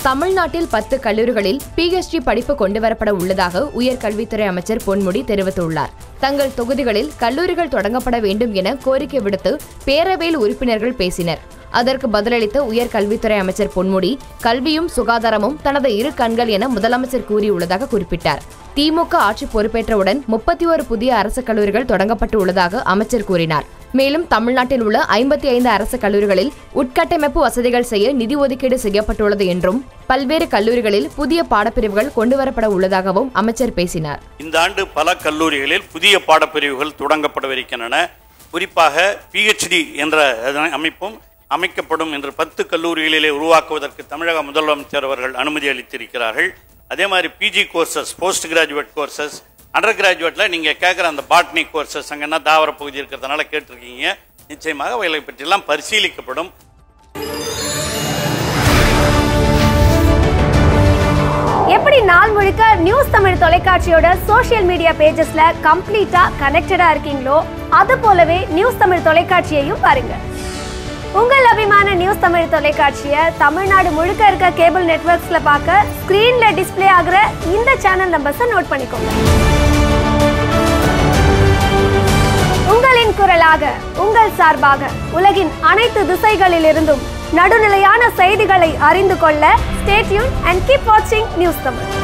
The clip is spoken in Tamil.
தமிழ்நாட்டில் பத்து கல்லூரிகளில் பிஹெச்டி படிப்பு கொண்டுவரப்பட உள்ளதாக உயர்கல்வித்துறை அமைச்சர் பொன்முடி தெரிவித்துள்ளார் தங்கள் தொகுதிகளில் கல்லூரிகள் தொடங்கப்பட வேண்டும் என கோரிக்கை விடுத்து பேரவையில் உறுப்பினர்கள் பேசினர் அதற்கு பதிலளித்த உயர்கல்வித்துறை அமைச்சர் பொன்முடி கல்வியும் சுகாதாரமும் தனது இரு கண்கள் என முதலமைச்சர் கூறியுள்ளதாக குறிப்பிட்டார் திமுக ஆட்சி பொறுப்பேற்றவுடன் முப்பத்தி ஒரு புதிய அரசு கல்லூரிகள் தொடங்கப்பட்டு உள்ளதாக அமைச்சர் கூறினார் மேலும் தமிழ்நாட்டில் உள்ள ஐம்பத்தி ஐந்து அரசு கல்லூரிகளில் உட்கட்டமைப்பு வசதிகள் செய்ய நிதி ஒதுக்கீடு செய்யப்பட்டுள்ளது என்றும் பல்வேறு கல்லூரிகளில் புதிய பாடப்பிரிவுகள் கொண்டுவரப்பட உள்ளதாகவும் அமைச்சர் பேசினார் இந்த ஆண்டு பல கல்லூரிகளில் புதிய பாடப்பிரிவுகள் தொடங்கப்படவிருக்கின்றன குறிப்பாக பிஹெச்டி என்ற அதனை அமைப்பும் அமைக்கப்படும் என்று பத்து கல்லூரிகளிலே உருவாக்குவதற்கு தமிழக முதலமைச்சர் அவர்கள் அனுமதி அளித்திருக்கிறார்கள் அதே மாதிரி PG courses post graduate courses under கிராஜுவேட்டில் நீங்கள் கேட்குற அந்த பாட்னி கோர்சஸ் அங்கன்னா தாவர பகுதி இருக்கிறதுனால கேட்டிருக்கீங்க நிச்சயமாக அவைகளை பற்றியெல்லாம் பரிசீலிக்கப்படும் எப்படி நாள் முழுக்க நியூஸ் தமிழ் தொலைக்காட்சியோட சோஷியல் மீடியா பேஜஸ்ல கம்ப்ளீட்டா கனெக்டடா இருக்கீங்களோ அது போலவே நியூஸ் தமிழ் தொலைக்காட்சியையும் பாருங்க உங்கள் அபிமான நியூஸ் தமிழ் தொலைக்காட்சியை தமிழ்நாடு முழுக்க இருக்க கேபிள் நெட்வொர்க்ஸ்ல பார்க்க ஸ்கிரீன்ல டிஸ்ப்ளே ஆகுற இந்த சேனல் நம்பர்ஸை நோட் பண்ணிக்கோங்க உங்களின் குரலாக உங்கள் சார்பாக உலகின் அனைத்து திசைகளிலிருந்தும் நடுநிலையான செய்திகளை அறிந்து கொள்ள ஸ்டேட்யூன் அண்ட் கீப் வாட்சிங் நியூஸ் தமிழ்